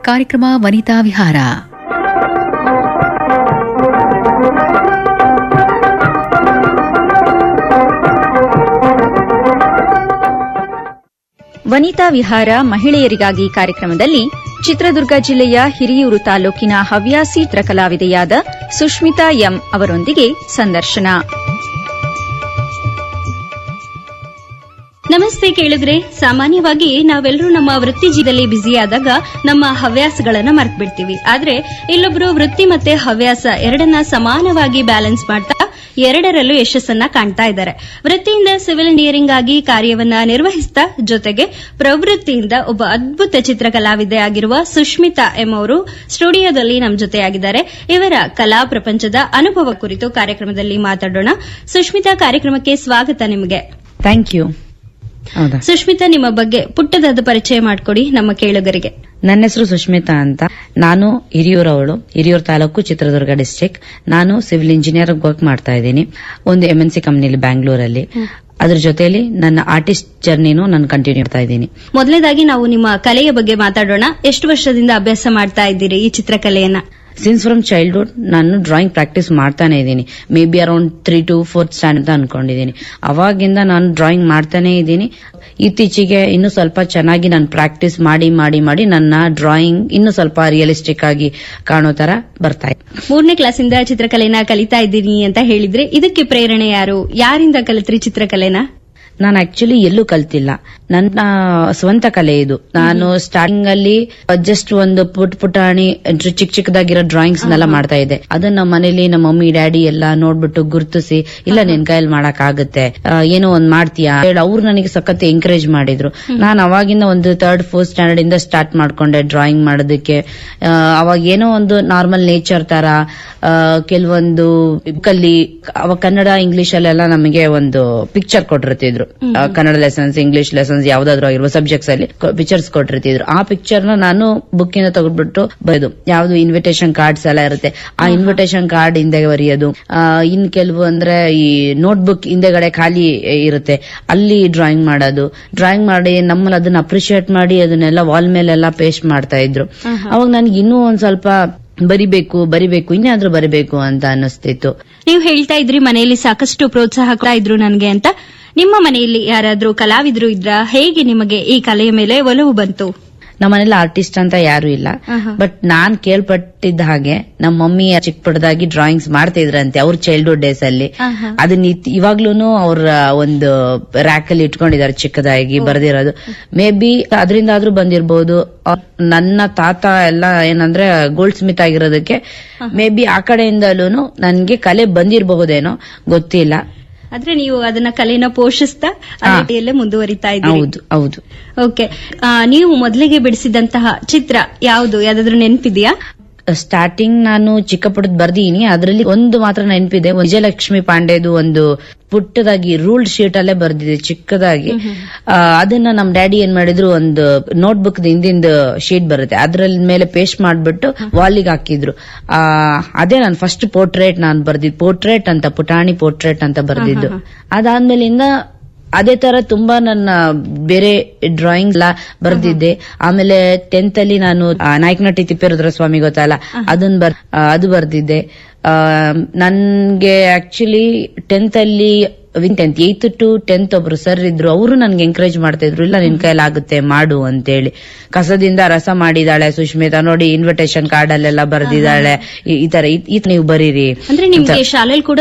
ಕಾರ್ಯಕ್ರಮ ವನಿತಾ ವಿಹಾರ ವನಿತಾ ವಿಹಾರ ಮಹಿಳೆಯರಿಗಾಗಿ ಕಾರ್ಯಕ್ರಮದಲ್ಲಿ ಚಿತ್ರದುರ್ಗ ಜಿಲ್ಲೆಯ ಹಿರಿಯೂರು ತಾಲೂಕಿನ ಹವ್ಯಾಸಿ ಚಿತ್ರಕಲಾವಿದೆಯಾದ ಸುಷ್ಮಿತಾ ಎಂ ಅವರೊಂದಿಗೆ ಸಂದರ್ಶನ ನಮಸ್ತೆ ಕೇಳಿದ್ರೆ ಸಾಮಾನ್ಯವಾಗಿ ನಾವೆಲ್ಲರೂ ನಮ್ಮ ವೃತ್ತಿ ಜೀವನದಲ್ಲಿ ಬ್ಯುಸಿಯಾದಾಗ ನಮ್ಮ ಹವ್ಯಾಸಗಳನ್ನ ಮರ್ತ್ ಬಿಡ್ತೀವಿ ಆದ್ರೆ ಇಲ್ಲೊಬ್ರು ವೃತ್ತಿ ಮತ್ತೆ ಹವ್ಯಾಸ ಎರಡನ್ನ ಸಮಾನವಾಗಿ ಬ್ಯಾಲೆನ್ಸ್ ಮಾಡ್ತಾ ಎರಡರಲ್ಲೂ ಯಶಸ್ಸನ್ನ ಕಾಣ್ತಾ ಇದ್ದಾರೆ ವೃತ್ತಿಯಿಂದ ಸಿವಿಲ್ ಇಂಜಿನಿಯರಿಂಗ್ ಆಗಿ ಕಾರ್ಯವನ್ನ ನಿರ್ವಹಿಸ್ತಾ ಜೊತೆಗೆ ಪ್ರವೃತ್ತಿಯಿಂದ ಒಬ್ಬ ಅದ್ಭುತ ಚಿತ್ರಕಲಾವಿದೆ ಆಗಿರುವ ಸುಷ್ಮಿತಾ ಎಂ ಅವರು ಸ್ಟುಡಿಯೋದಲ್ಲಿ ನಮ್ಮ ಜೊತೆಯಾಗಿದ್ದಾರೆ ಇವರ ಕಲಾ ಪ್ರಪಂಚದ ಅನುಭವ ಕುರಿತು ಕಾರ್ಯಕ್ರಮದಲ್ಲಿ ಮಾತಾಡೋಣ ಸುಷ್ಮಿತಾ ಕಾರ್ಯಕ್ರಮಕ್ಕೆ ಸ್ವಾಗತ ನಿಮಗೆ ಥ್ಯಾಂಕ್ ಯು ಹೌದಾ ಸುಷ್ಮಿತಾ ನಿಮ್ಮ ಬಗ್ಗೆ ಪುಟ್ಟದಾದ ಪರಿಚಯ ಮಾಡಿಕೊಡಿ ನಮ್ಮ ಕೇಳುಗರಿಗೆ ನನ್ನ ಹೆಸರು ಸುಷ್ಮಿತಾ ಅಂತ ನಾನು ಹಿರಿಯೂರವಳು ಹಿರಿಯೂರು ತಾಲೂಕು ಚಿತ್ರದುರ್ಗ ಡಿಸ್ಟ್ರಿಕ್ಟ್ ನಾನು ಸಿವಿಲ್ ಇಂಜಿನಿಯರ್ ವರ್ಕ್ ಮಾಡ್ತಾ ಇದ್ದೀನಿ ಒಂದು ಎಂ ಎನ್ ಸಿ ಕಂಪ್ನಿಲಿ ಬ್ಯಾಂಗ್ಳೂರಲ್ಲಿ ಅದ್ರ ಜೊತೆಲಿ ನನ್ನ ಆರ್ಟಿಸ್ಟ್ ಜರ್ನಿನೂ ನಾನು ಕಂಟಿನ್ಯೂ ಮಾಡ್ತಾ ಇದ್ದೀನಿ ಮೊದಲನೇದಾಗಿ ನಾವು ನಿಮ್ಮ ಕಲೆಯ ಬಗ್ಗೆ ಮಾತಾಡೋಣ ಎಷ್ಟು ವರ್ಷದಿಂದ ಅಭ್ಯಾಸ ಮಾಡ್ತಾ ಇದ್ದೀರಿ ಈ ಚಿತ್ರಕಲೆಯನ್ನ ಸಿನ್ಸ್ ಫ್ರಮ್ ಚೈಲ್ಡ್ಹುಡ್ ನಾನು ಡ್ರಾಯಿಂಗ್ ಪ್ರಾಕ್ಟೀಸ್ ಮಾಡ್ತಾನೆ ಇದ್ದೀನಿ may be around three to fourth stand ಅಂತ ಅನ್ಕೊಂಡಿದ್ದೀನಿ ಅವಾಗಿಂದ ನಾನು ಡ್ರಾಯಿಂಗ್ ಮಾಡ್ತಾನೆ ಇದ್ದೀನಿ ಇತ್ತೀಚೆಗೆ ಇನ್ನು ಸ್ವಲ್ಪ ಚೆನ್ನಾಗಿ ನಾನು ಪ್ರಾಕ್ಟೀಸ್ ಮಾಡಿ ಮಾಡಿ ಮಾಡಿ ನನ್ನ ಡ್ರಾಯಿಂಗ್ ಇನ್ನು ಸ್ವಲ್ಪ ರಿಯಲಿಸ್ಟಿಕ್ ಆಗಿ ಕಾಣೋ ತರ ಬರ್ತಾ ಇದೆ ಮೂರನೇ ಕ್ಲಾಸಿಂದ ಚಿತ್ರಕಲೆನ ಕಲಿತಾ ಇದ್ದೀನಿ ಅಂತ ಹೇಳಿದ್ರೆ ಇದಕ್ಕೆ ಪ್ರೇರಣೆ ಯಾರು ಯಾರಿಂದ ಕಲಿತ್ರಿ ಚಿತ್ರಕಲೆನ ನಾನು ಆಕ್ಚುಲಿ ಎಲ್ಲೂ ಕಲ್ತಿಲ್ಲ ನನ್ನ ಸ್ವಂತ ಕಲೆ ಇದು ನಾನು ಸ್ಟಾರ್ಟಿಂಗ್ ಅಲ್ಲಿ ಜಸ್ಟ್ ಒಂದು ಪುಟ್ ಪುಟಾಣಿ ಚಿಕ್ಕ ಚಿಕ್ಕದಾಗಿರೋ ಡ್ರಾಯಿಂಗ್ಸ್ ನೆಲ್ಲ ಮಾಡ್ತಾ ಇದ್ದೆ ಅದನ್ನ ನಮ್ಮ ಮನೇಲಿ ನಮ್ಮ ಮಮ್ಮಿ ಡ್ಯಾಡಿ ಎಲ್ಲ ನೋಡ್ಬಿಟ್ಟು ಗುರ್ತಿಸಿ ಇಲ್ಲ ನಿನ್ ಕೈಯಲ್ಲಿ ಮಾಡಕ್ ಆಗುತ್ತೆ ಆ, ಏನೋ ಒಂದ್ ಮಾಡ್ತೀಯಾ ಹೇಳಿ ಅವ್ರು ನನಗೆ ಸಖತ್ ಎಂಕರೇಜ್ ಮಾಡಿದ್ರು ನಾನು ಅವಾಗಿಂದ ಒಂದು ಥರ್ಡ್ ಫೋರ್ತ್ ಸ್ಟ್ಯಾಂಡರ್ಡ್ ಇಂದ ಸ್ಟಾರ್ಟ್ ಮಾಡ್ಕೊಂಡೆ ಡ್ರಾಯಿಂಗ್ ಮಾಡೋದಕ್ಕೆ ಆ, ಅವಾಗ ಏನೋ ಒಂದು ನಾರ್ಮಲ್ ನೇಚರ್ ತರ ಆ, ಕೆಲವೊಂದು ಕಲ್ಲಿ ಅವಾಗ ಕನ್ನಡ ಇಂಗ್ಲಿಷ್ ಅಲ್ಲೆಲ್ಲ ನಮಗೆ ಒಂದು ಪಿಕ್ಚರ್ ಕೊಟ್ಟಿರ್ತಿದ್ರು ಆ, ಕನ್ನಡ ಲೆಸನ್ಸ್ ಇಂಗ್ಲಿಷ್ ಲೆಸನ್ಸ್ ಯಾವ್ದಾದ್ರು ಆಗಿರುವ ಸಬ್ಜೆಕ್ಟ್ಸ್ ಅಲ್ಲಿ ಪಿಕ್ಚರ್ಸ್ ಕೊಟ್ಟಿರ್ತಿದ್ರು ಆ ಪಿಕ್ಚರ್ ನ ನಾನು ಬುಕ್ ಇಂದ ತಗೊಂಡ್ಬಿಟ್ಟು ಬರೆದು ಯಾವ್ದು ಇನ್ವಿಟೇಷನ್ ಕಾರ್ಡ್ಸ್ ಎಲ್ಲ ಇರುತ್ತೆ ಆ ಇನ್ವಿಟೇಷನ್ ಕಾರ್ಡ್ ಹಿಂದೆ ಬರೆಯೋದು ಆ, ಇನ್ ಕೆಲವು ಅಂದ್ರೆ ಈ ನೋಟ್ಬುಕ್ ಹಿಂದೆಗಡೆ ಖಾಲಿ ಇರುತ್ತೆ ಅಲ್ಲಿ ಡ್ರಾಯಿಂಗ್ ಮಾಡೋದು ಡ್ರಾಯಿಂಗ್ ಮಾಡಿ ನಮ್ಮಲ್ಲಿ ಅದನ್ನ ಅಪ್ರಿಶಿಯೇಟ್ ಮಾಡಿ ಅದನ್ನೆಲ್ಲ ವಾಲ್ ಮೇಲೆಲ್ಲ ಪೇಸ್ಟ್ ಮಾಡ್ತಾ ಇದ್ರು ಅವಾಗ ನನ್ಗೆ ಇನ್ನೂ ಒಂದ್ ಸ್ವಲ್ಪ ಬರಿಬೇಕು ಬರಿಬೇಕು ಇನ್ನಾದ್ರೂ ಬರಿಬೇಕು ಅಂತ ಅನ್ನಿಸ್ತಿತ್ತು ನೀವು ಹೇಳ್ತಾ ಇದ್ರಿ ಮನೆಯಲ್ಲಿ ಸಾಕಷ್ಟು ಪ್ರೋತ್ಸಾಹ ಕೊಡ್ತಾ ಇದ್ರು ನನಗೆ ಅಂತ ನಿಮ್ಮ ಮನೆಯಲ್ಲಿ ಯಾರಾದ್ರೂ ಕಲಾವಿದ್ರು ಇದ್ರ ಹೇಗೆ ನಿಮಗೆ ಈ ಕಲೆಯ ಮೇಲೆ ಒಲವು ಬಂತು ನಮ್ಮ ಮನೇಲಿ ಆರ್ಟಿಸ್ಟ್ ಅಂತ ಯಾರು ಇಲ್ಲ ಬಟ್ ನಾನ್ ಕೇಳ್ಪಟ್ಟಿದ್ದ ಹಾಗೆ ನಮ್ಮ ಮಮ್ಮಿ ಚಿಕ್ಕ ಪುಟ್ಟದಾಗಿ ಡ್ರಾಯಿಂಗ್ಸ್ ಮಾಡ್ತಾ ಇದ್ರಂತೆ ಅವ್ರ ಚೈಲ್ಡ್ಹುಡ್ ಡೇಸ್ ಅಲ್ಲಿ ಅದನ್ನ ಇತ್- ಇವಾಗ್ಲೂನು ಅವ್ರ ಒಂದು ರ್ಯಾಕ್ ಅಲ್ಲಿ ಇಟ್ಕೊಂಡಿದ್ದಾರೆ ಚಿಕ್ಕದಾಗಿ ಬರ್ದಿರೋದು ಮೇ ಬಿ ಅದರಿಂದ ಆದ್ರೂ ಬಂದಿರಬಹುದು ನನ್ನ ತಾತ ಎಲ್ಲ ಏನಂದ್ರೆ ಗೋಲ್ಡ್ ಸ್ಮಿತ್ ಆಗಿರೋದಕ್ಕೆ ಮೇ ಬಿ ಆ ಕಡೆಯಿಂದಲೂ ನನ್ಗೆ ಕಲೆ ಬಂದಿರಬಹುದೇನೋ ಗೊತ್ತಿಲ್ಲ ಆದ್ರೆ ನೀವು ಅದನ್ನ ಕಲೆನ ಪೋಷಿಸ್ತಾ ಆ ಹಾ. ನಿಟ್ಟಿನಲ್ಲೇ ಮುಂದುವರಿತಾ ಇದ್ದೀರಿ ಹೌದು ಹೌದು ಓಕೆ ಆ, ನೀವು ಮೊದಲಿಗೆ ಬಿಡಿಸಿದಂತಹ ಚಿತ್ರ ಯಾವುದು ಯಾವ್ದಾದ್ರು ನೆನಪಿದ್ಯಾ ಸ್ಟಾರ್ಟಿಂಗ್ ನಾನು ಚಿಕ್ಕ ಪುಟ್ಟದ್ ಬರ್ದೀನಿ ಅದರಲ್ಲಿ ಒಂದು ಮಾತ್ರ ನೆನಪಿದೆ ವಿಜಯಲಕ್ಷ್ಮಿ ಪಾಂಡೆದು ಒಂದು ಪುಟ್ಟದಾಗಿ ರೂಲ್ಡ್ ಶೀಟ್ ಅಲ್ಲೇ ಬರ್ದಿದೆ ಚಿಕ್ಕದಾಗಿ ಆ, ಅದನ್ನ ನಮ್ ಡ್ಯಾಡಿ ಏನ್ ಮಾಡಿದ್ರು ಒಂದು ನೋಟ್ ಬುಕ್ ಹಿಂದಿಂದ ಶೀಟ್ ಬರುತ್ತೆ ಅದ್ರಲ್ಲಿ ಮೇಲೆ ಪೇಸ್ಟ್ ಮಾಡ್ಬಿಟ್ಟು ವಾಲಿಗೆ ಹಾಕಿದ್ರು ಆ, ಅದೇ ನಾನು ಫಸ್ಟ್ ಪೋರ್ಟ್ರೇಟ್ ನಾನು ಬರ್ದಿದ್ದು ಪೋರ್ಟ್ರೇಟ್ ಅಂತ ಪುಟಾಣಿ ಪೋರ್ಟ್ರೇಟ್ ಅಂತ ಬರ್ದಿದ್ದು ಅದಾದ್ಮೇಲಿಂದ ಅದೇ ತರ ತುಂಬಾ ನನ್ನ ಬೇರೆ ಡ್ರಾಯಿಂಗ್ ಎಲ್ಲ ಬರ್ದಿದ್ದೆ ಆಮೇಲೆ ಟೆಂತ್ ಅಲ್ಲಿ ನಾನು ಆ, ನಾಯಕನಟ್ಟಿ ತಿಪ್ಪೇರುದ್ರ ಸ್ವಾಮಿ ಗೊತ್ತಲ್ಲ ಅದನ್ನ ಬರ್ ಆ, ಅದು ಬರ್ದಿದ್ದೆ ಆ, ನನ್ಗೆ ಆಕ್ಚುಲಿ ಟೆಂತ್ ಅಲ್ಲಿ win tenth eighth to tenth ಒಬ್ರು ಸರ್ ಇದ್ರು ಅವರು ನನ್ಗೆ ಎಂಕರೇಜ್ ಮಾಡ್ತಾ ಇದ್ರು ಇಲ್ಲ ನಿನ್ ಕೈಲಾಗುತ್ತೆ ಮಾಡು ಅಂತೇಳಿ ಕಸದಿಂದ ರಸ ಮಾಡಿದಾಳೆ ಸುಷ್ಮಿತಾ ನೋಡಿ ಇನ್ವಿಟೇಷನ್ ಕಾರ್ಡ್ ಅಲ್ಲೆಲ್ಲ ಬರ್ದಿದ್ದಾಳೆ ಈ- ಈ ತರ ಈ- ಈ ನೀವು ಬರೀರಿ ಅಂದ್ರೆ ನಿಮ್ಗೆ ಶಾಲೆಯಲ್ಲಿ ಕೂಡ